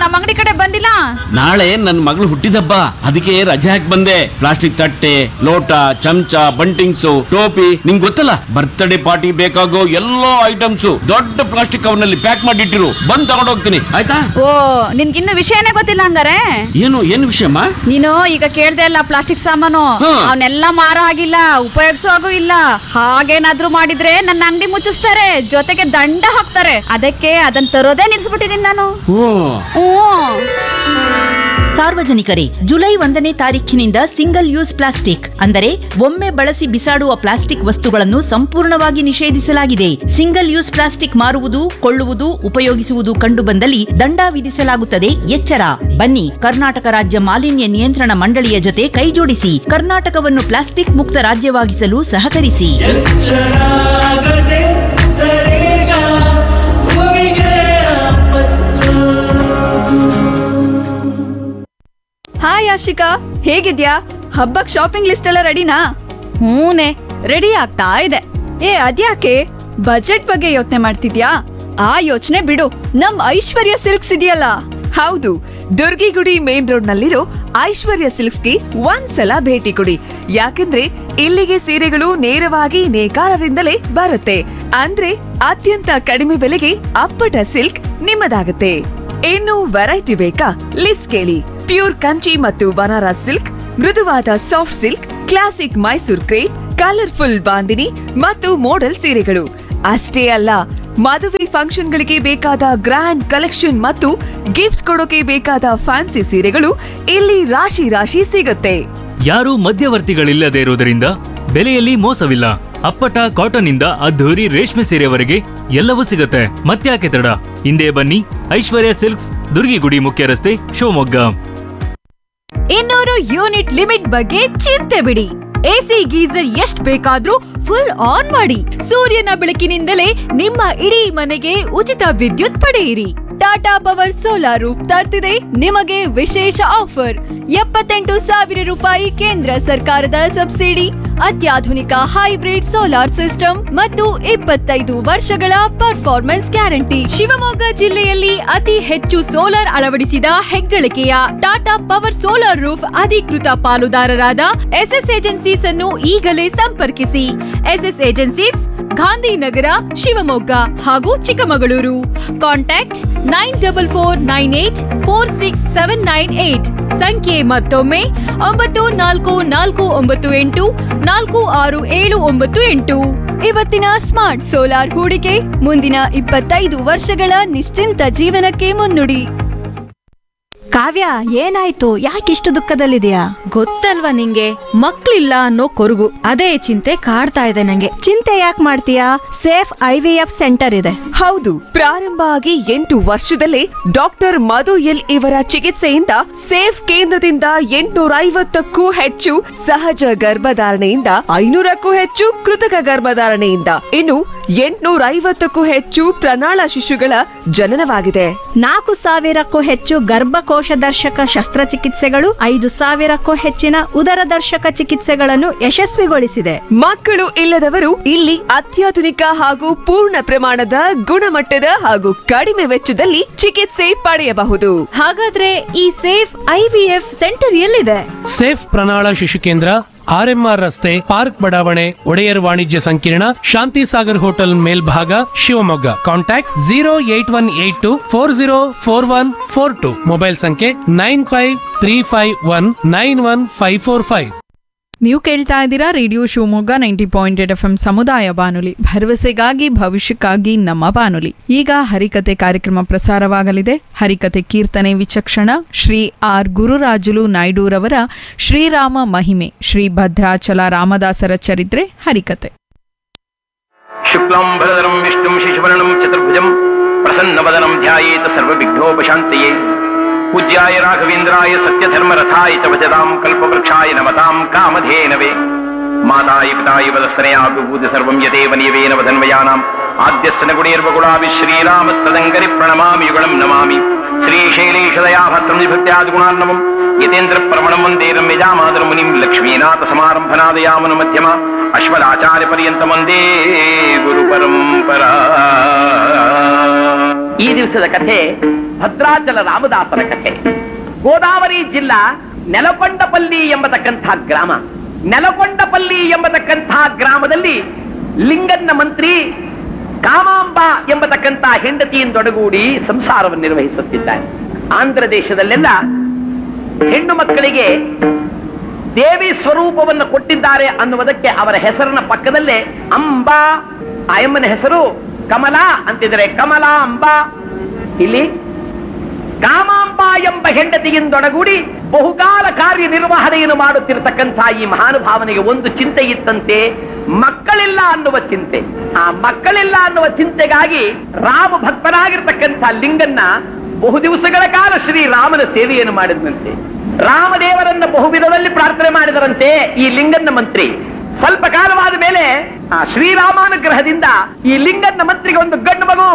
ನಮ್ಮ ಅಂಗಡಿ ಕಡೆ ಬಂದಿಲ್ಲ ನಾಳೆ ನನ್ನ ಮಗಳು ಹುಟ್ಟಿದಬ್ಬ ಅದಕ್ಕೆ ರಜೆ ಹಾಕಿ ಬಂದೆ ಪ್ಲಾಸ್ಟಿಕ್ ತಟ್ಟೆ ಲೋಟ ಚಮಚ ಬಂಟಿಂಗ್ಸು ಟೋಪಿ ನಿಂಗ್ ಗೊತ್ತಲ್ಲ ಬರ್ತ್ಡೇ ಪಾರ್ಟಿ ಬೇಕಾಗೋ ಎಲ್ಲಾ ಐಟಮ್ಸ್ ದೊಡ್ಡ ಪ್ಲಾಸ್ಟಿಕ್ ಕವರ್ನಲ್ಲಿ ಪ್ಯಾಕ್ ಮಾಡಿಟ್ಟಿರು ಬಂದ್ ತಗೊಂಡ್ ಹೋಗ್ತೀನಿ ಆಯ್ತಾ ಓ ನಿನ್ಗಿನ್ನು ವಿಷಯನೇ ಗೊತ್ತಿಲ್ಲ ಹಂಗಾರೆ ಏನು ಏನು ವಿಷಯಮ್ಮ ನೀನು ಈಗ ಕೇಳ್ದೆ ಅಲ್ಲ ಪ್ಲಾಸ್ಟಿಕ್ ಸಾಮಾನು ಹಾ. ಅವನ್ನೆಲ್ಲ ಮಾರೋ ಆಗಿಲ್ಲ ಉಪಯೋಗಿಸೋ ಹಾಗೂ ಇಲ್ಲ ಹಾಗೇನಾದ್ರೂ ಮಾಡಿದ್ರೆ ನನ್ನ ಅಂಗಡಿ ಮುಚ್ಚಿಸ್ತಾರೆ ಜೊತೆಗೆ ದಂಡ ಹಾಕ್ತಾರೆ ಅದಕ್ಕೆ ಅದನ್ನ ತರೋದೇ ನಿಲ್ಸ್ಬಿಟ್ಟಿದೀನಿ ನಾನು ಓ ಹ್ಮ್ ಸಾರ್ವಜನಿಕರೇ ಜುಲೈ ಒಂದನೇ ತಾರೀಖಿನಿಂದ ಸಿಂಗಲ್ ಯೂಸ್ ಪ್ಲಾಸ್ಟಿಕ್ ಅಂದರೆ ಒಮ್ಮೆ ಬಳಸಿ ಬಿಸಾಡುವ ಪ್ಲಾಸ್ಟಿಕ್ ವಸ್ತುಗಳನ್ನು ಸಂಪೂರ್ಣವಾಗಿ ನಿಷೇಧಿಸಲಾಗಿದೆ ಸಿಂಗಲ್ ಯೂಸ್ ಪ್ಲಾಸ್ಟಿಕ್ ಮಾರುವುದು ಕೊಳ್ಳುವುದು ಉಪಯೋಗಿಸುವುದು ಕಂಡುಬಂದಲ್ಲಿ ದಂಡ ವಿಧಿಸಲಾಗುತ್ತದೆ ಎಚ್ಚರ ಬನ್ನಿ ಕರ್ನಾಟಕ ರಾಜ್ಯ ಮಾಲಿನ್ಯ ನಿಯಂತ್ರಣ ಮಂಡಳಿಯ ಜೊತೆ ಕೈಜೋಡಿಸಿ ಕರ್ನಾಟಕವನ್ನು ಪ್ಲಾಸ್ಟಿಕ್ ಮುಕ್ತ ರಾಜ್ಯವಾಗಿಸಲು ಸಹಕರಿಸಿ ಶರಾಗದೆ ತರೇಗ ಭೂಮಿಗೆ ಆಪತ್ತು ಹಾಯ್ ಆಶಿಕಾ ಹೇಗಿದ್ಯಾ ಹಬ್ಬಕ್ ಶಾಪಿಂಗ್ ಲಿಸ್ಟ್ ಎಲ್ಲ ರೆಡಿನಾ ಹೂನೆ ರೆಡಿ ಆಗ್ತಾ ಇದೆ ಏ ಅದ್ಯಾಕೆ ಬಜೆಟ್ ಬಗ್ಗೆ ಯೋಚನೆ ಮಾಡ್ತಿದ್ಯಾ ಆ ಯೋಚನೆ ಬಿಡು ನಮ್ ಐಶ್ವರ್ಯ ಸಿಲ್ಕ್ಸ್ ಇದೆಯಲ್ಲ ಹೌದು ದುರ್ಗಿಗುಡಿ ಮೇನ್ ರೋಡ್ ನಲ್ಲಿರೋ ಐಶ್ವರ್ಯ ಸಿಲ್ಕ್ಸ್ಗೆ ಒಂದ್ಸಲ ಭೇಟಿ ಕೊಡಿ ಯಾಕಂದ್ರೆ ಇಲ್ಲಿಗೆ ಸೀರೆಗಳು ನೇರವಾಗಿ ನೇಕಾರರಿಂದಲೇ ಬರುತ್ತೆ ಅಂದ್ರೆ ಅತ್ಯಂತ ಕಡಿಮೆ ಬೆಲೆಗೆ ಅಪ್ಪಟ ಸಿಲ್ಕ್ ನಿಮ್ಮದಾಗುತ್ತೆ ಇನ್ನು ವೆರೈಟಿ ಬೇಕಾ ಲಿಸ್ಟ್ ಕೇಳಿ ಪ್ಯೂರ್ ಕಂಚಿ ಮತ್ತು ಬನಾರಸ್ ಸಿಲ್ಕ್ ಮೃದುವಾದ soft silk classic Mysore crepe colourful bandhani ಮತ್ತು ಮೋಡಲ್ ಸೀರೆಗಳು ಅಷ್ಟೇ ಅಲ್ಲ ಮದುವೆ ಫಂಕ್ಷನ್ಗಳಿಗೆ ಬೇಕಾದ ಗ್ರ್ಯಾಂಡ್ ಕಲೆಕ್ಷನ್ ಮತ್ತು ಗಿಫ್ಟ್ ಕೊಡೋಕೆ ಬೇಕಾದ ಫ್ಯಾನ್ಸಿ ಸೀರೆಗಳು ಇಲ್ಲಿ ರಾಶಿ ರಾಶಿ ಸಿಗುತ್ತೆ ಯಾರೂ ಮಧ್ಯವರ್ತಿಗಳಿಲ್ಲದೆ ಇರುವುದರಿಂದ ಬೆಲೆಯಲ್ಲಿ ಮೋಸವಿಲ್ಲ ಅಪ್ಪಟ ಕಾಟನ್ ಇಂದ ಅದ್ಧೂರಿ ರೇಷ್ಮೆ ಸೀರೆವರೆಗೆ ಎಲ್ಲವೂ ಸಿಗುತ್ತೆ ಮತ್ತ್ಯಾಕೆ ತಡ ಹಿಂದೆ ಬನ್ನಿ ಐಶ್ವರ್ಯ ಸಿಲ್ಕ್ಸ್ ದುರ್ಗಿಗುಡಿ ಮುಖ್ಯ ರಸ್ತೆ ಶಿವಮೊಗ್ಗ ಇನ್ನೂರು ಯೂನಿಟ್ ಲಿಮಿಟ್ ಬಗ್ಗೆ ಚಿಂತೆ ಬಿಡಿ ಎಸಿ ಗೀಸರ್ ಎಷ್ಟ್ ಬೇಕಾದ್ರೂ ಫುಲ್ ಆನ್ ಮಾಡಿ ಸೂರ್ಯನ ಬೆಳಕಿನಿಂದಲೇ ನಿಮ್ಮ ಇಡೀ ಮನೆಗೆ ಉಚಿತ ವಿದ್ಯುತ್ ಪಡೆಯಿರಿ ಟಾಟಾ ಪವರ್ ಸೋಲಾರ್ ರೂಫ್ ತರ್ತಿದೆ ನಿಮಗೆ ವಿಶೇಷ ಆಫರ್ ಎಪ್ಪತ್ತೆಂಟು ಸಾವಿರ ರೂಪಾಯಿ ಕೇಂದ್ರ ಸರ್ಕಾರದ ಸಬ್ಸಿಡಿ ಅತ್ಯಾಧುನಿಕ ಹೈಬ್ರಿಡ್ ಸೋಲಾರ್ ಸಿಸ್ಟಮ್ ಮತ್ತು ಇಪ್ಪತ್ತೈದು ವರ್ಷಗಳ ಪರ್ಫಾರ್ಮೆನ್ಸ್ ಗ್ಯಾರಂಟಿ ಶಿವಮೊಗ್ಗ ಜಿಲ್ಲೆಯಲ್ಲಿ ಅತಿ ಹೆಚ್ಚು ಸೋಲಾರ್ ಅಳವಡಿಸಿದ ಹೆಗ್ಗಳಿಕೆಯ ಟಾಟಾ ಪವರ್ ಸೋಲಾರ್ ರೂಫ್ ಅಧಿಕೃತ ಪಾಲುದಾರರಾದ ಎಸ್ಎಸ್ ಏಜೆನ್ಸೀಸ್ ಅನ್ನು ಈಗಲೇ ಸಂಪರ್ಕಿಸಿ ಎಸ್ಎಸ್ ಏಜೆನ್ಸೀಸ್ ಗಾಂಧಿನಗರ ಶಿವಮೊಗ್ಗ ಹಾಗೂ Chikkamagaluru contact nine double four nine eight four six seven nine eight ಸಂಖ್ಯೆ ಮತ್ತೊಮ್ಮೆ ಒಂಬತ್ತು ನಾಲ್ಕು ನಾಲ್ಕು ಒಂಬತ್ತು ಎಂಟು ನಾಲ್ಕು ಆರು ಏಳು ಒಂಬತ್ತು ಎಂಟು ಇವತ್ತಿನ ಸ್ಮಾರ್ಟ್ ಸೋಲಾರ್ ಹೂಡಿಕೆ ಮುಂದಿನ ಇಪ್ಪತ್ತೈದು ವರ್ಷಗಳ ನಿಶ್ಚಿಂತ ಜೀವನಕ್ಕೆ ಮುನ್ನುಡಿ ಕಾವ್ಯ ಏನಾಯ್ತು ಯಾಕಿಷ್ಟು ದುಃಖದಲ್ಲಿದೆಯಾ ಗೊತ್ತಲ್ವಾ ನಿಂಗೆ ಮಕ್ಳಿಲ್ಲ ಅನ್ನೋ ಕೊರಗು ಅದೇ ಚಿಂತೆ ಕಾಡ್ತಾ ಇದೆ ನಂಗೆ ಚಿಂತೆ ಯಾಕೆ ಮಾಡ್ತೀಯಾ safe I V F centre ಇದೆ ಹೌದು ಪ್ರಾರಂಭ ಆಗಿ ಎಂಟು ವರ್ಷದಲ್ಲೇ ಡಾಕ್ಟರ್ ಮಧು ಎಲ್ ಇವರ ಚಿಕಿತ್ಸೆಯಿಂದ ಸೇಫ್ ಕೇಂದ್ರದಿಂದ ಎಂಟುನೂರ ಐವತ್ತಕ್ಕೂ ಹೆಚ್ಚು ಸಹಜ ಗರ್ಭಧಾರಣೆಯಿಂದ ಐನೂರಕ್ಕೂ ಹೆಚ್ಚು ಕೃತಕ ಗರ್ಭಧಾರಣೆಯಿಂದ ಇನ್ನು ಎಂಟುನೂರ ಐವತ್ತಕ್ಕೂ ಹೆಚ್ಚು ಪ್ರಣಾಳ ಶಿಶುಗಳ ಜನನವಾಗಿದೆ ನಾಲ್ಕು ಸಾವಿರಕ್ಕೂ ಹೆಚ್ಚು ಗರ್ಭಕೋಶ ದರ್ಶಕ ಶಸ್ತ್ರಚಿಕಿತ್ಸೆಗಳು ಐದು ಸಾವಿರಕ್ಕೂ ಹೆಚ್ಚಿನ ಉದರ ದರ್ಶಕ ಚಿಕಿತ್ಸೆಗಳನ್ನು ಯಶಸ್ವಿಗೊಳಿಸಿದೆ ಮಕ್ಕಳು ಇಲ್ಲದವರು ಇಲ್ಲಿ ಅತ್ಯಾಧುನಿಕ ಹಾಗೂ ಪೂರ್ಣ ಪ್ರಮಾಣದ ಗುಣಮಟ್ಟದ ಹಾಗೂ ಕಡಿಮೆ ವೆಚ್ಚದಲ್ಲಿ ಚಿಕಿತ್ಸೆ ಪಡೆಯಬಹುದು ಹಾಗಾದ್ರೆ ಈ ಸೇಫ್ ಐವಿಎಫ್ ಸೆಂಟರ್ ಎಲ್ಲಿದೆ ಸೇಫ್ ಪ್ರಣಾಳ ಶಿಶು ಕೇಂದ್ರ ಆರ್ಎಂಆರ್ ರಸ್ತೆ ಪಾರ್ಕ್ ಬಡಾವಣೆ ಒಡೆಯರ್ ವಾಣಿಜ್ಯ ಸಂಕೀರ್ಣ ಶಾಂತಿ ಸಾಗರ್ ಹೋಟೆಲ್ ಮೇಲ್ಭಾಗ Shivamogga contact zero eight one eight two four zero four one four two mobile ಸಂಖ್ಯೆ nine five three five one nine one five four five ನೀವು ಕೇಳ್ತಾ ಇದ್ದೀರಾ radio Shivamogga ninety point eight F M ಸಮುದಾಯ ಬಾನುಲಿ ಭರವಸೆಗಾಗಿ ಭವಿಷ್ಯಕ್ಕಾಗಿ ನಮ್ಮ ಬಾನುಲಿ ಈಗ ಹರಿಕತೆ ಕಾರ್ಯಕ್ರಮ ಪ್ರಸಾರವಾಗಲಿದೆ ಹರಿಕತೆ ಕೀರ್ತನೆ ವಿಚಕ್ಷಣ ಶ್ರೀ ಆರ್ ಗುರುರಾಜುಲು ನಾಯ್ಡೂರವರ ಶ್ರೀರಾಮ ಮಹಿಮೆ ಶ್ರೀ ಭದ್ರಾಚಲ ರಾಮದಾಸರ ಚರಿತ್ರೆ ಹರಿಕತೆ शुक्लाम्बरधरं विष्णुं शिशुवर्णं चतुर्भुजं प्रसन्नवदनं ध्यायेत सर्वविघ्नोपशान्तये पूज्याय राघवेन्द्राय सत्यधर्मरथाय च भजतां कल्पवृक्षाय नमतां कामधेनवे माताय पिताय वदस्तनया विभूति सर्वं यदेव नियमेन वधन्वयानाम् आद्यस्य न गुणैर्वगुणाभि श्रीरामत्तदङ्करि प्रणमामि युगलं नमामि श्रीशैलेशदयाभत्रं विभक्त्यादिगुणार्णवम् यतेन्द्रप्रवणं वन्दे रम्यजामादरमुनिं लक्ष्मीनाथसमारम्भनादयामनुमध्यमा अश्वदाचार्यपर्यन्तं वन्दे गुरुपरम्परा ಈ ದಿವಸದ ಕಥೆ ಭದ್ರಾಚಲ ರಾಮದಾಸರ ಕಥೆ ಗೋದಾವರಿ ಜಿಲ್ಲಾ ನೆಲಕೊಂಡಪಲ್ಲಿ ಎಂಬತಕ್ಕಂಥ ಗ್ರಾಮ ನೆಲಕೊಂಡಪಲ್ಲಿ ಎಂಬತಕ್ಕಂಥ ಗ್ರಾಮದಲ್ಲಿ ಲಿಂಗನ್ನ ಮಂತ್ರಿ ಕಾಮಾಂಬ ಎಂಬತಕ್ಕಂಥ ಹೆಂಡತಿಯಿಂದೊಡಗೂಡಿ ಸಂಸಾರವನ್ನು ನಿರ್ವಹಿಸುತ್ತಿದ್ದಾರೆ ಆಂಧ್ರ ದೇಶದಲ್ಲೆಲ್ಲ ಹೆಣ್ಣು ಮಕ್ಕಳಿಗೆ ದೇವಿ ಸ್ವರೂಪವನ್ನು ಕೊಟ್ಟಿದ್ದಾರೆ ಅನ್ನುವುದಕ್ಕೆ ಅವರ ಹೆಸರಿನ ಪಕ್ಕದಲ್ಲೇ ಅಂಬಾ ಆ ಎಮ್ಮನ ಹೆಸರು ಕಮಲ ಅಂತಿದ್ರೆ ಕಮಲಾ ಅಂಬಾ ಇಲ್ಲಿ ಕಾಮಾಂಬ ಎಂಬ ಹೆಂಡತಿಯಿಂದೊಡಗೂಡಿ ಬಹುಕಾಲ ಕಾರ್ಯನಿರ್ವಹಣೆಯನ್ನು ಮಾಡುತ್ತಿರತಕ್ಕಂಥ ಈ ಮಹಾನುಭಾವನೆಗೆ ಒಂದು ಚಿಂತೆ ಇತ್ತಂತೆ ಮಕ್ಕಳಿಲ್ಲ ಅನ್ನುವ ಚಿಂತೆ ಆ ಮಕ್ಕಳಿಲ್ಲ ಅನ್ನುವ ಚಿಂತೆಗಾಗಿ ರಾಮ ಭಕ್ತನಾಗಿರ್ತಕ್ಕಂಥ ಲಿಂಗನ್ನ ಬಹು ದಿವಸಗಳ ಕಾಲ ಶ್ರೀರಾಮನ ಸೇವೆಯನ್ನು ಮಾಡಿದಂತೆ ರಾಮದೇವರನ್ನ ಬಹುವಿಧದಲ್ಲಿ ಪ್ರಾರ್ಥನೆ ಮಾಡಿದರಂತೆ ಈ ಲಿಂಗನ್ನ ಮಂತ್ರಿ ಸ್ವಲ್ಪ ಕಾಲವಾದ ಮೇಲೆ ಆ ಶ್ರೀರಾಮಾನುಗ್ರಹದಿಂದ ಈ ಲಿಂಗನ್ನ ಮಂತ್ರಿಗೆ ಒಂದು ಗಂಡು ಮಗು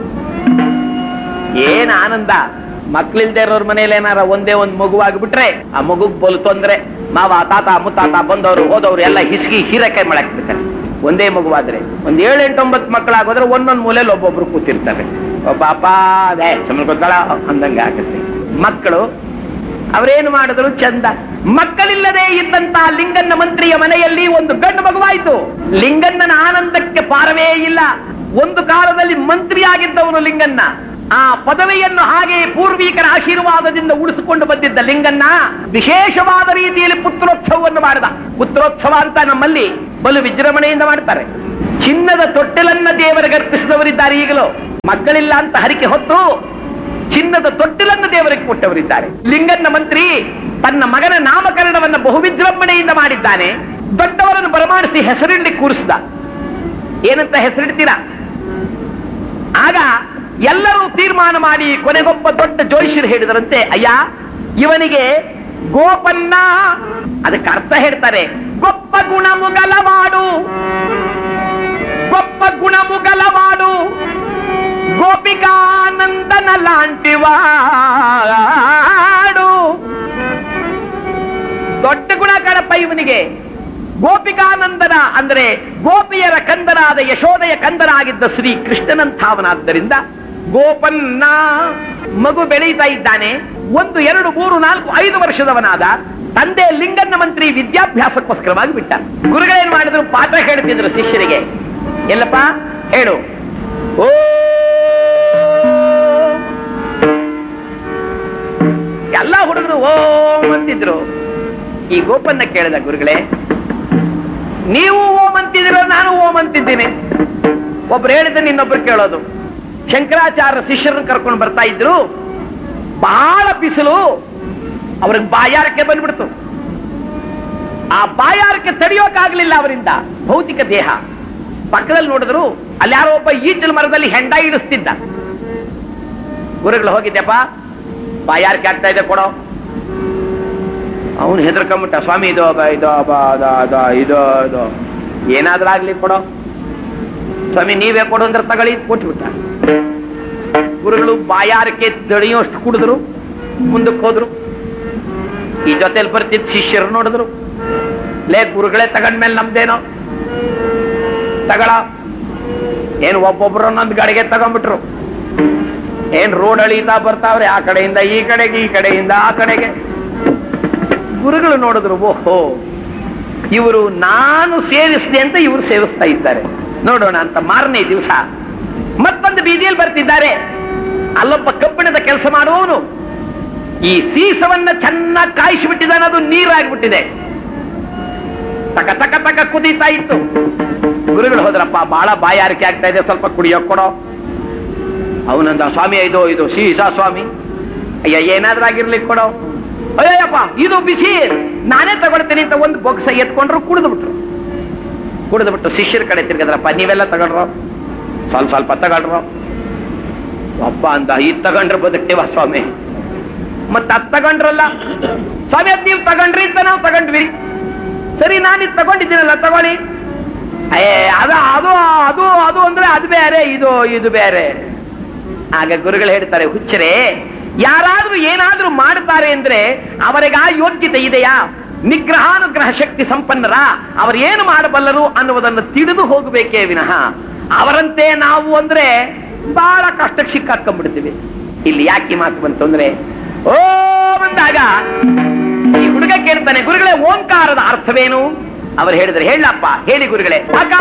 ಏನ್ ಆನಂದ ಮಕ್ಳಿಲ್ದೇ ಇರೋರ್ ಮನೇಲಿ ಏನಾರ ಒಂದೇ ಒಂದ್ ಮಗುವಾಗಿಬಿಟ್ರೆ ಆ ಮಗುಗ್ ಬೋಲು ತೊಂದ್ರೆ ಮಾವ ತಾತ ಮುತ್ತಾತ ಬಂದವರು ಹೋದವರು ಎಲ್ಲ ಹಿಸ್ಗಿ ಹೀರಕಾಯಿ ಮಾಡಾಕ್ಬಿಡ್ತಾರೆ ಒಂದೇ ಮಗುವಾದ್ರೆ ಒಂದ್ ಏಳು ಎಂಟು ಒಂಬತ್ತು ಮಕ್ಕಳಾಗೋದ್ರೆ ಒಂದೊಂದ್ ಮೂಲೆಯಲ್ಲಿ ಒಬ್ಬೊಬ್ರು ಕೂತಿರ್ತಾರೆ ಒಬ್ಬ ಅಪ್ಪ ಅದೇ ಸುಮ್ಮನೆ ಗೊತ್ತಲ್ಲ ಅಂದಂಗ ಆಗುತ್ತೆ ಮಕ್ಕಳು ಅವರೇನು ಮಾಡಿದ್ರು ಚಂದ ಮಕ್ಕಳಿಲ್ಲದೆ ಇದ್ದಂತ ಲಿಂಗನ್ನ ಮಂತ್ರಿಯ ಮನೆಯಲ್ಲಿ ಒಂದು ಗಂಡು ಮಗುವಾಯಿತು ಲಿಂಗಣ್ಣನ ಆನಂದಕ್ಕೆ ಪಾರವೇ ಇಲ್ಲ ಒಂದು ಕಾಲದಲ್ಲಿ ಮಂತ್ರಿಯಾಗಿದ್ದವನು ಲಿಂಗನ್ನ ಆ ಪದವಿಯನ್ನು ಹಾಗೆ ಪೂರ್ವಿಕರ ಆಶೀರ್ವಾದದಿಂದ ಉಳಿಸಿಕೊಂಡು ಬಂದಿದ್ದ ಲಿಂಗನ್ನ ವಿಶೇಷವಾದ ರೀತಿಯಲ್ಲಿ ಪುತ್ರೋತ್ಸವವನ್ನು ಮಾಡಿದ ಪುತ್ರೋತ್ಸವ ಅಂತ ನಮ್ಮಲ್ಲಿ ಬಲು ವಿಜೃಂಭಣೆಯಿಂದ ಮಾಡ್ತಾರೆ ಚಿನ್ನದ ತೊಟ್ಟಿಲನ್ನ ದೇವರಿಗೆ ಅರ್ಪಿಸಿದವರಿದ್ದಾರೆ ಈಗಲೂ ಮಕ್ಕಳಿಲ್ಲ ಅಂತ ಹರಿಕೆ ಹೊತ್ತು ಚಿನ್ನದ ತೊಟ್ಟಿಲನ್ನು ದೇವರಿಗೆ ಕೊಟ್ಟವರಿದ್ದಾರೆ ಲಿಂಗನ್ನ ಮಂತ್ರಿ ತನ್ನ ಮಗನ ನಾಮಕರಣವನ್ನು ಬಹು ವಿಜೃಂಭಣೆಯಿಂದ ಮಾಡಿದ್ದಾನೆ ದೊಡ್ಡವರನ್ನು ಬರಮಾಡಿಸಿ ಹೆಸರಿಡ್ಲಿ ಕೂರಿಸಿದ ಏನಂತ ಹೆಸರಿಡ್ತೀರಾ ಆಗ ಎಲ್ಲರೂ ತೀರ್ಮಾನ ಮಾಡಿ ಕೊನೆಗೊಬ್ಬ ದೊಡ್ಡ ಜೋಯಿಷರು ಹೇಳಿದರಂತೆ ಅಯ್ಯ ಇವನಿಗೆ ಗೋಪನ್ನ ಅದಕ್ಕೆ ಅರ್ಥ ಹೇಳ್ತಾರೆ ಗೊಪ್ಪ ಗುಣಮುಗಲವಾಡು గొప్ప గుణము గలవాడు గోపికానందన లాంటి వాడు ದೊಡ್ಡ ಗುಣ ಕಣಪ್ಪ ಇವನಿಗೆ ಗೋಪಿಕಾನಂದನ ಅಂದ್ರೆ ಗೋಪಿಯರ ಕಂದನಾದ ಯಶೋದಯ ಕಂದನಾಗಿದ್ದ ಶ್ರೀ ಕೃಷ್ಣನಂಥವನಾದ್ದರಿಂದ ಗೋಪನ್ನ ಮಗು ಬೆಳೀತಾ ಇದ್ದಾನೆ ಒಂದು ಎರಡು ಮೂರು ನಾಲ್ಕು ಐದು ವರ್ಷದವನಾದ ತಂದೆ ಲಿಂಗನ್ನ ಮಂತ್ರಿ ವಿದ್ಯಾಭ್ಯಾಸಕ್ಕೋಸ್ಕರವಾಗಿ ಬಿಟ್ಟ ಗುರುಗಳೇನ್ ಮಾಡಿದ್ರು ಪಾಠ ಹೇಳ್ತಿದ್ರು ಶಿಷ್ಯರಿಗೆ ಎಲ್ಲಪ್ಪ ಹೇಳು ಓ ಎಲ್ಲ ಹುಡುಗರು ಓಂ ಅಂತಿದ್ರು ಈ ಗೋಪನ್ನ ಕೇಳಿದ ಗುರುಗಳೇ ನೀವು ಓಂ ಅಂತಿದಿರೋ ನಾನು ಓಂ ಅಂತಿದ್ದೀನಿ ಒಬ್ರು ಹೇಳಿದ್ರೆ ಇನ್ನೊಬ್ರು ಕೇಳೋದು ಶಂಕರಾಚಾರ್ಯ ಶಿಷ್ಯರನ್ನು ಕರ್ಕೊಂಡು ಬರ್ತಾ ಇದ್ರು ಬಹಳ ಬಿಸಿಲು ಅವ್ರಿಗೆ ಬಾಯಾರಕ್ಕೆ ಬಂದ್ಬಿಡ್ತು ಆ ಬಾಯಾರಕ್ಕೆ ತಡೆಯೋಕ್ಕಾಗ್ಲಿಲ್ಲ ಅವರಿಂದ ಭೌತಿಕ ದೇಹ ಪಕ್ಕದಲ್ಲಿ ನೋಡಿದ್ರು ಅಲ್ಲಿ ಯಾರೋ ಒಬ್ಬ ಈಚಲು ಮರದಲ್ಲಿ ಹೆಂಡ ಇಡಿಸ್ತಿದ್ದ ಗುರುಗಳು ಹೋಗಿದ್ದೆಪ್ಪ ಬಾಯಾರಿಕೆ ಆಗ್ತಾ ಇದೆ ಕೊಡೋ ಅವನು ಹೆದರ್ಕೊಂಬಿಟ್ಟ ಸ್ವಾಮಿ ಇದು ಬ- ಇದು ಬ- ಅದು- ಅದು- ಇದು ಇದು ಏನಾದ್ರೂ ಆಗ್ಲಿ ಕೊಡೋ ಸ್ವಾಮಿ ನೀವೇ ಕೊಡು ಅಂದ್ರೆ ತಗೊಳ್ಳಿ ಕೊಟ್ಬಿಟ್ಟ ಗುರುಗಳು ಬಾಯಾರಿಕೆ ತಡೆಯೋಷ್ಟು ಕುಡಿದ್ರು ಮುಂದಕ್ಕೆ ಹೋದ್ರು ಈ ಜೊತೆಲಿ ಬರ್ತಿದ್ದ ಶಿಷ್ಯರು ನೋಡಿದ್ರು ಲೇ ಗುರುಗಳೇ ತಗೊಂಡ್ಮೇಲೆ ನಮ್ದೇನೋ ತಗಳ ಏನ್ ಒಬ್ಬೊಬ್ರು ಒಂದೊಂದು ಗಾಡಿಗೆ ತಗೊಂಡ್ಬಿಟ್ರು ಏನ್ ರೋಡ್ ಅಳಿತಾ ಬರ್ತಾವ್ರೆ ಆ ಕಡೆಯಿಂದ ಈ ಕಡೆಗೆ ಈ ಕಡೆಯಿಂದ ಆ ಕಡೆಗೆ ಗುರುಗಳು ನೋಡಿದ್ರು ಓಹೋ ಇವರು ನಾನು ಸೇವಿಸಿದೆ ಅಂತ ಇವರು ಸೇವಿಸ್ತಾ ಇದ್ದಾರೆ ನೋಡೋಣ ಅಂತ ಮಾರನೇ ದಿವಸ ಮತ್ತೊಂದು ಬೀದಿಯಲ್ಲಿ ಬರ್ತಿದ್ದಾರೆ ಅಲ್ಲೊಬ್ಬ ಕಬ್ಬಿಣದ ಕೆಲಸ ಮಾಡುವವನು ಈ ಸೀಸವನ್ನ ಚೆನ್ನಾಗಿ ಕಾಯಿಸಿಬಿಟ್ಟಿದ್ದಾನೆ ಅದು ನೀರಾಗ್ಬಿಟ್ಟಿದೆ ತಕ ತಕ ತಕ ಕುದೀತಾ ಇತ್ತು ಗುರುಗಳು ಹೋದ್ರಪ್ಪ ಬಹಳ ಬಾಯಾರಿಕೆ ಆಗ್ತಾ ಇದೆ ಸ್ವಲ್ಪ ಕುಡಿಯೋಕ್ ಕೊಡೋ ಅವನಂದ ಸ್ವಾಮಿ ಇದು ಇದು ಸೀಸ ಸ್ವಾಮಿ ಅಯ್ಯ ಏನಾದ್ರೂ ಆಗಿರ್ಲಿಕ್ಕೆ ಕೊಡೋ ಅಯ್ಯಪ್ಪ ಇದು ಬಿಸಿ ನಾನೇ ತಗೊಳ್ತೀನಿ ಅಂತ ಒಂದು ಬೊಕ್ಸ ಎತ್ಕೊಂಡ್ರು ಕುಡಿದು ಬಿಟ್ರು ಕುಡಿದು ಬಿಟ್ಟು ಶಿಷ್ಯರ ಕಡೆ ತಿರ್ಗದ್ರಪ್ಪ ನೀವೆಲ್ಲ ತಗೊಳ್ರು ಸ್ವಲ್ಪ ಸ್ವಲ್ಪ ತಗೊಳ್ರು ಅಪ್ಪ ಅಂತ ಇದ್ ತಗೊಂಡ್ರೆ ಬದುಕ್ತೇವ ಸ್ವಾಮಿ ಮತ್ತ ಅದ್ ತಗೊಂಡ್ರಲ್ಲ ಸ್ವಾಮಿ ಅದ್ ನೀವು ತಗೊಂಡ್ರಿ ಅಂತ ನಾವು ತಗೊಂಡ್ವಿ ಸರಿ ನಾನು ಇದು ತಗೊಂಡಿದ್ದೀನಲ್ಲ ತಗೊಳ್ಳಿ ಏ ಅದ ಅದು ಅದು ಅದು ಅಂದ್ರೆ ಅದು ಬೇರೆ ಇದು ಇದು ಬೇರೆ ಆಗ ಗುರುಗಳು ಹೇಳ್ತಾರೆ ಹುಚ್ಚರೇ ಯಾರಾದ್ರೂ ಏನಾದ್ರೂ ಮಾಡ್ತಾರೆ ಅಂದ್ರೆ ಅವರಿಗೆ ಆ ಯೋಗ್ಯತೆ ಇದೆಯಾ ನಿಗ್ರಹಾನುಗ್ರಹ ಶಕ್ತಿ ಸಂಪನ್ನರ ಅವರು ಏನು ಮಾಡಬಲ್ಲರು ಅನ್ನುವುದನ್ನು ತಿಳಿದು ಹೋಗಬೇಕೇ ವಿನಃ ಅವರಂತೆ ನಾವು ಅಂದ್ರೆ ಬಹಳ ಕಷ್ಟಕ್ಕೆ ಸಿಕ್ಕಾಕೊಂಡ್ಬಿಡ್ತೀವಿ ಇಲ್ಲಿ ಯಾಕೆ ಈ ಮಾತು ಬಂತು ಅಂದ್ರೆ ಓ ಬಂದಾಗ ಈ ಹುಡುಗ ಕೇಳ್ತಾನೆ ಗುರುಗಳೇ ಓಂಕಾರದ ಅರ್ಥವೇನು ಅವರು ಹೇಳಿದ್ರೆ ಹೇಳಪ್ಪ ಹೇಳಿ ಗುರುಗಳೇ